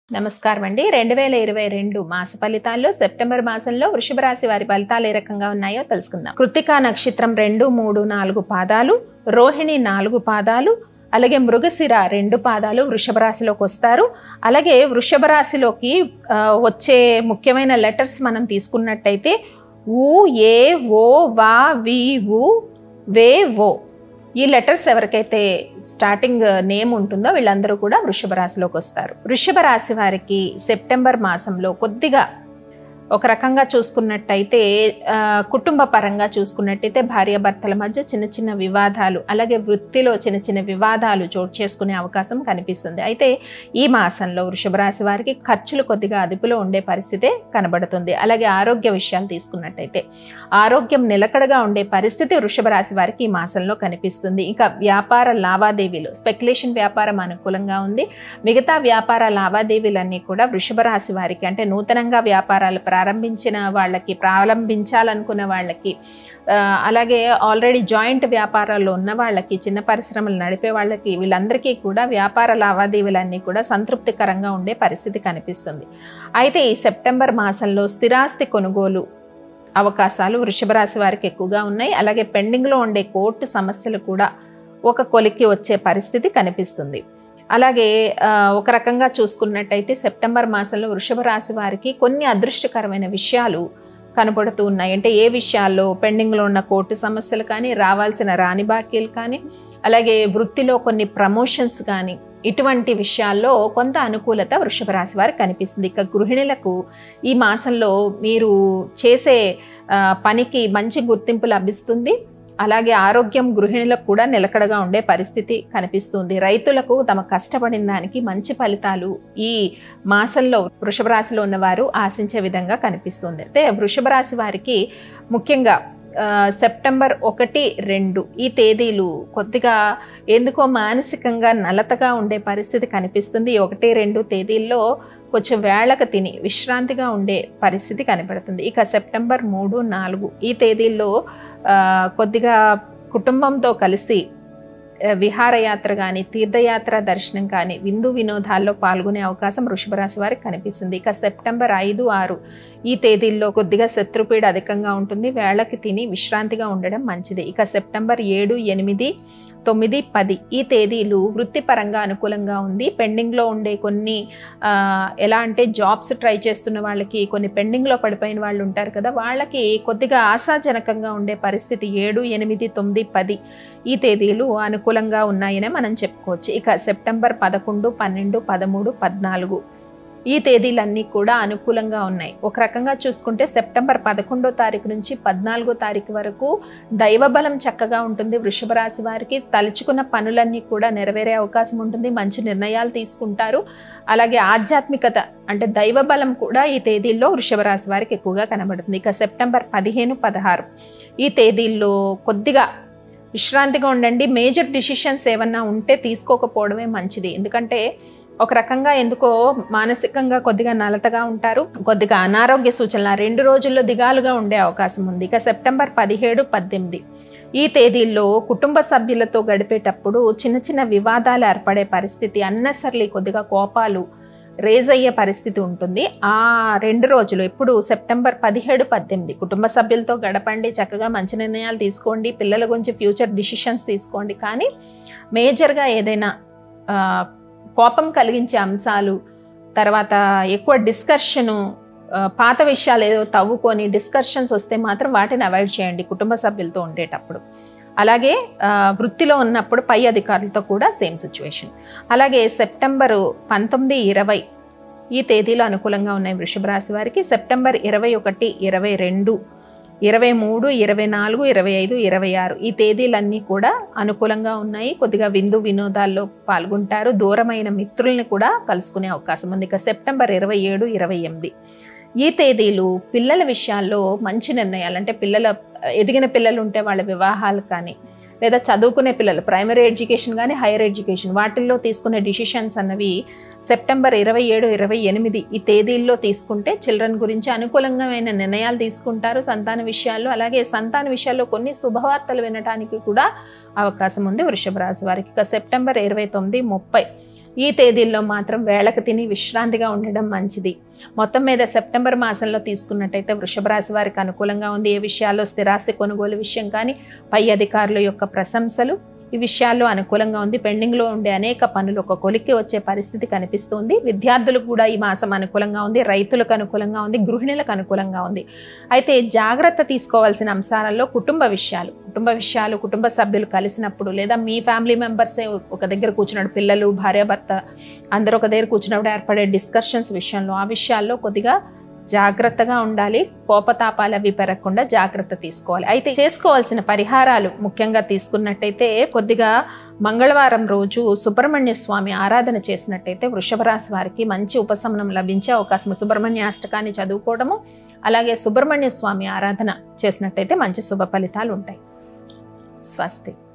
నమస్కారం అండి రెండు వేల ఇరవై రెండు మాస ఫలితాల్లో సెప్టెంబర్ మాసంలో వృషభ రాశి వారి ఫలితాలు ఏ రకంగా ఉన్నాయో తెలుసుకుందాం కృతికా నక్షత్రం రెండు మూడు నాలుగు పాదాలు రోహిణి నాలుగు పాదాలు అలాగే మృగశిర రెండు పాదాలు వృషభ రాశిలోకి వస్తారు అలాగే వృషభ రాశిలోకి ఆ, వచ్చే ముఖ్యమైన లెటర్స్ మనం తీసుకున్నట్టయితే ఊ ఏ ఓ వా వి వు వే ఓ ఈ లెటర్స్ ఎవరికైతే స్టార్టింగ్ నేమ్ ఉంటుందో వీళ్ళందరూ కూడా వృషభ రాశిలోకి వస్తారు వృషభ రాశి వారికి సెప్టెంబర్ మాసంలో కొద్దిగా ఒక రకంగా చూసుకున్నట్టయితే ఆ, కుటుంబ పరంగా చూసుకున్నట్టయితే భార్యాభర్తల మధ్య చిన్న చిన్న వివాదాలు అలాగే వృత్తిలో చిన్న చిన్న వివాదాలు చోటు చేసుకునే అవకాశం కనిపిస్తుంది అయితే ఈ మాసంలో వృషభ రాశి వారికి ఖర్చులు కొద్దిగా అదుపులో ఉండే పరిస్థితే కనబడుతుంది అలాగే ఆరోగ్య విషయాలు తీసుకున్నట్టయితే ఆరోగ్యం నిలకడగా ఉండే పరిస్థితి వృషభ రాశి వారికి ఈ మాసంలో కనిపిస్తుంది ఇంకా వ్యాపార లావాదేవీలు స్పెక్యులేషన్ వ్యాపారం అనుకూలంగా ఉంది మిగతా వ్యాపార లావాదేవీలన్నీ కూడా వృషభ రాశి వారికి అంటే నూతనంగా వ్యాపారాలు ప్రారంభించిన వాళ్ళకి ప్రారంభించాలనుకున్న వాళ్ళకి ఆ, అలాగే ఆల్రెడీ జాయింట్ వ్యాపారాల్లో ఉన్న వాళ్ళకి చిన్న పరిశ్రమలు నడిపే వాళ్ళకి వీళ్ళందరికీ కూడా వ్యాపార లావాదేవీలన్నీ కూడా సంతృప్తికరంగా ఉండే పరిస్థితి కనిపిస్తుంది అయితే ఈ సెప్టెంబర్ మాసంలో స్థిరాస్తి కొనుగోలు అవకాశాలు వృషభ రాశి వారికి ఎక్కువగా ఉన్నాయి అలాగే పెండింగ్లో ఉండే కోర్టు సమస్యలు కూడా ఒక కొలిక్కి వచ్చే పరిస్థితి కనిపిస్తుంది అలాగే ఆ, ఒక రకంగా చూసుకున్నట్టయితే సెప్టెంబర్ మాసంలో వృషభ రాశి వారికి కొన్ని అదృష్టకరమైన విషయాలు కనపడుతూ ఉన్నాయి అంటే ఏ విషయాల్లో పెండింగ్లో ఉన్న కోర్టు సమస్యలు కానీ రావాల్సిన రాని బాకీలు కానీ అలాగే వృత్తిలో కొన్ని ప్రమోషన్స్ కానీ ఇటువంటి విషయాల్లో కొంత అనుకూలత వృషభ రాశి వారికి కనిపిస్తుంది ఇక గృహిణులకు ఈ మాసంలో మీరు చేసే ఆ, పనికి మంచి గుర్తింపు లభిస్తుంది అలాగే ఆరోగ్యం గృహిణులకు కూడా నిలకడగా ఉండే పరిస్థితి కనిపిస్తుంది రైతులకు తమ కష్టపడిన దానికి మంచి ఫలితాలు ఈ మాసంలో వృషభ రాశిలో ఉన్నవారు ఆశించే విధంగా కనిపిస్తుంది అయితే వృషభ రాశి వారికి ముఖ్యంగా ఆ, సెప్టెంబర్ ఒకటి రెండు ఈ తేదీలు కొద్దిగా ఎందుకో మానసికంగా నలతగా ఉండే పరిస్థితి కనిపిస్తుంది ఈ ఒకటి రెండు తేదీల్లో కొంచెం వేళకు తిని విశ్రాంతిగా ఉండే పరిస్థితి కనబడుతుంది ఇక సెప్టెంబర్ మూడు నాలుగు ఈ తేదీల్లో ఆ, కొద్దిగా కుటుంబంతో కలిసి ఆ, విహారయాత్ర కానీ తీర్థయాత్ర దర్శనం కానీ విందు వినోదాల్లో పాల్గొనే అవకాశం వృషభ రాశి వారికి కనిపిస్తుంది ఇక సెప్టెంబర్ ఐదు ఆరు ఈ తేదీల్లో కొద్దిగా శత్రుపీడ అధికంగా ఉంటుంది వేళకి తిని విశ్రాంతిగా ఉండడం మంచిది ఇక సెప్టెంబర్ ఏడు ఎనిమిది తొమ్మిది పది ఈ తేదీలు వృత్తిపరంగా అనుకూలంగా ఉంది పెండింగ్లో ఉండే కొన్ని ఆ, ఎలా అంటే జాబ్స్ ట్రై చేస్తున్న వాళ్ళకి కొన్ని పెండింగ్లో పడిపోయిన వాళ్ళు ఉంటారు కదా వాళ్ళకి కొద్దిగా ఆశాజనకంగా ఉండే పరిస్థితి ఏడు ఎనిమిది తొమ్మిది పది ఈ తేదీలు అనుకూలంగా ఉన్నాయనే మనం చెప్పుకోవచ్చు ఇక సెప్టెంబర్ పదకొండు పన్నెండు పదమూడు పద్నాలుగు ఈ తేదీలన్నీ కూడా అనుకూలంగా ఉన్నాయి ఒక రకంగా చూసుకుంటే సెప్టెంబర్ పదకొండో తారీఖు నుంచి పద్నాలుగో తారీఖు వరకు దైవబలం చక్కగా ఉంటుంది వృషభ రాశి వారికి తలుచుకున్న పనులన్నీ కూడా నెరవేరే అవకాశం ఉంటుంది మంచి నిర్ణయాలు తీసుకుంటారు అలాగే ఆధ్యాత్మికత అంటే దైవబలం కూడా ఈ తేదీల్లో వృషభ రాశి వారికి ఎక్కువగా కనబడుతుంది ఇక సెప్టెంబర్ పదిహేను పదహారు ఈ తేదీల్లో కొద్దిగా విశ్రాంతిగా ఉండండి మేజర్ డిసిషన్స్ ఏమన్నా ఉంటే తీసుకోకపోవడమే మంచిది ఎందుకంటే ఒక రకంగా ఎందుకో మానసికంగా కొద్దిగా నలతగా ఉంటారు కొద్దిగా అనారోగ్య సూచనలు ఆ రెండు రోజుల్లో దిగాలుగా ఉండే అవకాశం ఉంది ఇక సెప్టెంబర్ పదిహేడు పద్దెనిమిది ఈ తేదీల్లో కుటుంబ సభ్యులతో గడిపేటప్పుడు చిన్న చిన్న వివాదాలు ఏర్పడే పరిస్థితి అన్నెసర్లీ కొద్దిగా కోపాలు రేజ్ అయ్యే పరిస్థితి ఉంటుంది ఆ రెండు రోజులు ఎప్పుడు సెప్టెంబర్ పదిహేడు పద్దెనిమిది కుటుంబ సభ్యులతో గడపండి చక్కగా మంచి నిర్ణయాలు తీసుకోండి పిల్లల గురించి ఫ్యూచర్ డిసిషన్స్ తీసుకోండి కానీ మేజర్గా ఏదైనా ఆ, కోపం కలిగించే అంశాలు తర్వాత ఎక్కువ డిస్కర్షను ఆ, పాత విషయాలు ఏదో తవ్వుకొని డిస్కషన్స్ వస్తే మాత్రం వాటిని అవాయిడ్ చేయండి కుటుంబ సభ్యులతో ఉండేటప్పుడు అలాగే ఆ, వృత్తిలో ఉన్నప్పుడు పై అధికారులతో కూడా సేమ్ సిచ్యువేషన్ అలాగే సెప్టెంబరు పంతొమ్మిది ఇరవై ఈ తేదీలు అనుకూలంగా ఉన్నాయి వృషభ రాశి వారికి సెప్టెంబర్ ఇరవై ఒకటి ఇరవై రెండు ఇరవై మూడు ఇరవై నాలుగు ఇరవై ఐదు ఇరవై ఆరు ఈ తేదీలన్నీ కూడా అనుకూలంగా ఉన్నాయి కొద్దిగా విందు వినోదాల్లో పాల్గొంటారు దూరమైన మిత్రుల్ని కూడా కలుసుకునే అవకాశం ఉంది ఇక సెప్టెంబర్ ఇరవై ఏడు ఇరవై ఎనిమిది ఈ తేదీలు పిల్లల విషయాల్లో మంచి నిర్ణయాలు అంటే పిల్లల ఎదిగిన పిల్లలు ఉంటే వాళ్ళ వివాహాలు కానీ లేదా చదువుకునే పిల్లలు ప్రైమరీ ఎడ్యుకేషన్ కానీ హైయర్ ఎడ్యుకేషన్ వాటిల్లో తీసుకునే డిసిషన్స్ అన్నవి సెప్టెంబర్ ఇరవై ఏడు ఇరవై ఎనిమిది ఈ తేదీల్లో తీసుకుంటే చిల్డ్రన్ గురించి అనుకూలంగామైన నిర్ణయాలు తీసుకుంటారు సంతాన విషయాల్లో అలాగే సంతాన విషయాల్లో కొన్ని శుభవార్తలు వినడానికి కూడా అవకాశం ఉంది వృషభ రాశి వారికి ఇక సెప్టెంబర్ ఇరవై తొమ్మిది ముప్పై ఈ తేదీల్లో మాత్రం వేళకు తిని విశ్రాంతిగా ఉండడం మంచిది మొత్తం మీద సెప్టెంబర్ మాసంలో తీసుకున్నట్టయితే వృషభ రాశి వారికి అనుకూలంగా ఉంది ఏ విషయాల్లో స్థిరాస్తి కొనుగోలు విషయం కానీ పై అధికారుల యొక్క ప్రశంసలు ఈ విషయాల్లో అనుకూలంగా ఉంది పెండింగ్లో ఉండే అనేక పనులు ఒక కొలిక్కి వచ్చే పరిస్థితి కనిపిస్తుంది విద్యార్థులకు కూడా ఈ మాసం అనుకూలంగా ఉంది రైతులకు అనుకూలంగా ఉంది గృహిణులకు అనుకూలంగా ఉంది అయితే జాగ్రత్త తీసుకోవాల్సిన అంశాలలో కుటుంబ విషయాలు కుటుంబ విషయాలు కుటుంబ సభ్యులు కలిసినప్పుడు లేదా మీ ఫ్యామిలీ మెంబర్సే ఒక దగ్గర కూర్చున్నాడు పిల్లలు భార్యాభర్త అందరూ ఒక దగ్గర కూర్చున్నప్పుడు ఏర్పడే డిస్కషన్స్ విషయంలో ఆ విషయాల్లో కొద్దిగా జాగ్రత్తగా ఉండాలి కోపతాపాలు అవి పెరగకుండా జాగ్రత్త తీసుకోవాలి అయితే చేసుకోవాల్సిన పరిహారాలు ముఖ్యంగా తీసుకున్నట్టయితే కొద్దిగా మంగళవారం రోజు సుబ్రహ్మణ్య స్వామి ఆరాధన చేసినట్టయితే వృషభ రాశి వారికి మంచి ఉపశమనం లభించే అవకాశం సుబ్రహ్మణ్య అష్టకాన్ని చదువుకోవడము అలాగే సుబ్రహ్మణ్య స్వామి ఆరాధన చేసినట్టయితే మంచి శుభ ఫలితాలు ఉంటాయి స్వస్తి